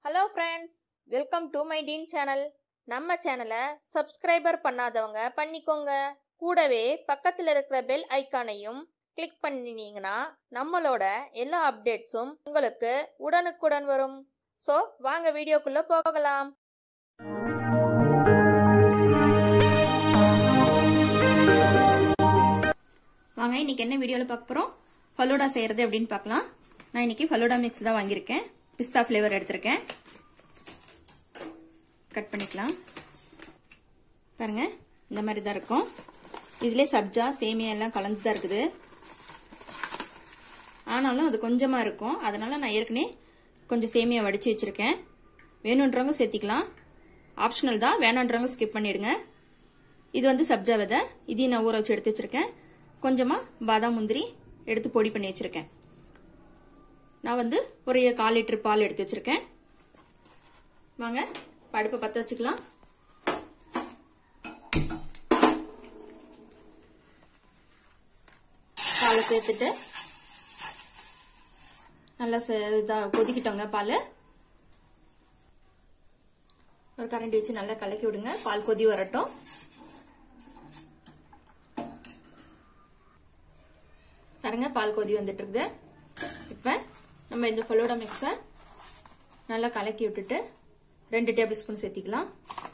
hello friends welcome to my teen channel நம்ம சேனலை subscriber பண்ணாதவங்க பண்ணிக்கோங்க கூடவே பக்கத்தில் இருக்கிற பெல் ஐக்கானையும் கிளிக் பண்ணினீங்கன்னா நம்மளோட எல்லா அப்டேட்ஸும் உங்களுக்கு உடனுக்குடன் வரும் ஸோ வாங்க வீடியோக்குள்ள போகலாம் வாங்க இன்னைக்கு என்ன வீடியோவில் பார்க்க போகிறோம் ஃபலூடா செய்கிறது அப்படின்னு பார்க்கலாம் நான் இன்னைக்கு ஃபலூடா மிக்ஸ் தான் வாங்கியிருக்கேன் பிஸ்தா ஃப்ளேவர் எடுத்திருக்கேன் கட் பண்ணிக்கலாம் பாருங்க இந்த மாதிரி தான் இருக்கும் இதுலேயே சப்ஜா சேமியா எல்லாம் கலந்து தான் இருக்குது ஆனாலும் அது கொஞ்சமாக இருக்கும் அதனால நான் ஏற்கனவே கொஞ்சம் சேமியா வடித்து வச்சுருக்கேன் வேணுன்றவங்க சேர்த்திக்கலாம் ஆப்ஷனல் தான் வேணுன்றவங்க ஸ்கிப் பண்ணிடுங்க இது வந்து சப்ஜா விதை இதையும் நான் ஊற வச்சு எடுத்து வச்சிருக்கேன் கொஞ்சமாக பாதாம் முந்திரி எடுத்து பொடி பண்ணி வச்சிருக்கேன் நான் வந்து ஒரு கால் லிட்டர் பால் எடுத்து வச்சிருக்கேன் வாங்க அடுப்பை பற்ற வச்சுக்கலாம் பாலை சேர்த்துட்டு நல்லா இதாக கொதிக்கிட்டோங்க பால் ஒரு கரண்டி வச்சு நல்லா கலக்கி விடுங்க பால் கொதி வரட்டும் பாருங்க பால் கொதி வந்துட்டு இருக்குது இப்போ நம்ம இந்த ஃபலோடா மிக்ஸை நல்லா கலக்கி விட்டுட்டு ரெண்டு டேபிள் ஸ்பூன் சேர்த்திக்கலாம்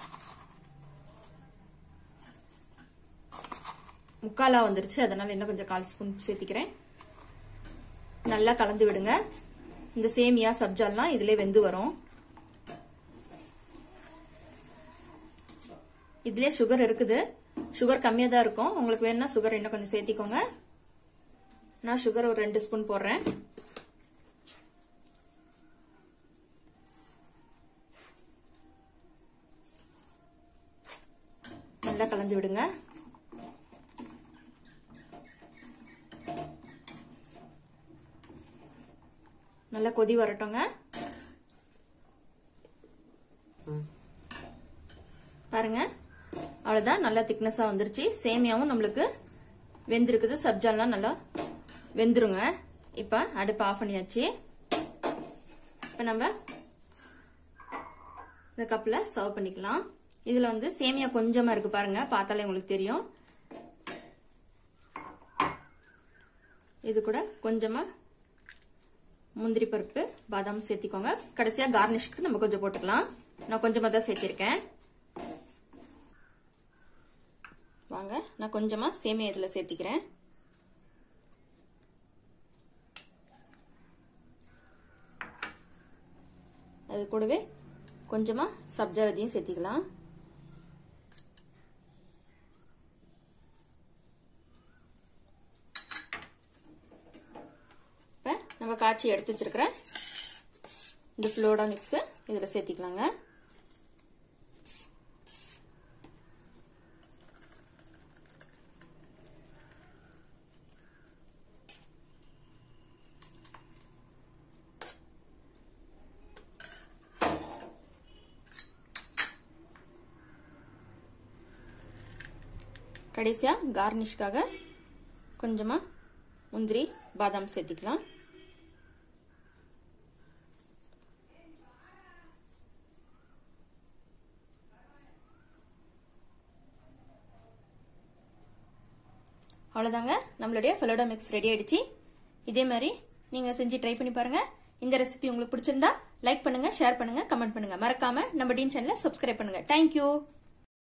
முக்காலா வந்துருச்சு அதனால இன்னும் கொஞ்சம் கால் ஸ்பூன் சேர்த்திக்கிறேன் நல்லா கலந்து விடுங்க இந்த சேமியா சப்ஜால்லாம் இதுல வெந்து வரும் இதுலயே சுகர் இருக்குது சுகர் கம்மியா தான் இருக்கும் உங்களுக்கு வேணும்னா சுகர் இன்னும் கொஞ்சம் சேர்த்திக்கோங்க நான் சுகர் ஒரு ரெண்டு ஸ்பூன் போடுறேன் நல்லா கலந்து விடுங்க நல்லா கொதி வரட்டுங்க பாருங்க அவ்வளவுதான் நல்லா திக்னஸா வந்துருச்சு சேமியாவும் நம்மளுக்கு வெந்திருக்குது சப்ஜாலாம் நல்லா வெந்துருங்க இப்ப அடுப்பு ஆஃப் பண்ணியாச்சு இப்ப நம்ம இந்த கப்ல சர்வ் பண்ணிக்கலாம் இதுல வந்து சேமியா கொஞ்சமா இருக்கு பாருங்க பார்த்தாலே உங்களுக்கு தெரியும் இது கூட கொஞ்சமா முந்திரி பருப்பு பாதாம் சேர்த்திக்கோங்க கடைசியா கார்னிஷ்க்கு நம்ம கொஞ்சம் போட்டுக்கலாம் நான் கொஞ்சமா தான் சேர்த்திருக்கேன் வாங்க நான் கொஞ்சமா சேமியா இதுல சேர்த்திக்கிறேன் அது கூடவே கொஞ்சமா சப்ஜா விதையும் சேர்த்திக்கலாம் இப்போ நம்ம காய்ச்சி எடுத்து வச்சிருக்கிற இந்த ஃப்ளோடா மிக்ஸ் இதில் சேர்த்திக்கலாங்க கடைசியாக கார்னிஷ்காக கொஞ்சமாக முந்திரி பாதாம் சேர்த்திக்கலாம் அவ்வளோதாங்க நம்மளுடைய ஃபெலோடா மிக்ஸ் ரெடி ஆயிடுச்சு இதே மாதிரி நீங்கள் செஞ்சு ட்ரை பண்ணி பாருங்க இந்த ரெசிபி உங்களுக்கு பிடிச்சிருந்தா லைக் பண்ணுங்க ஷேர் பண்ணுங்க கமெண்ட் பண்ணுங்க மறக்காம நம்ம டீன் சேனலை சப்ஸ்கிரைப் பண்ணுங்க தேங்க்யூ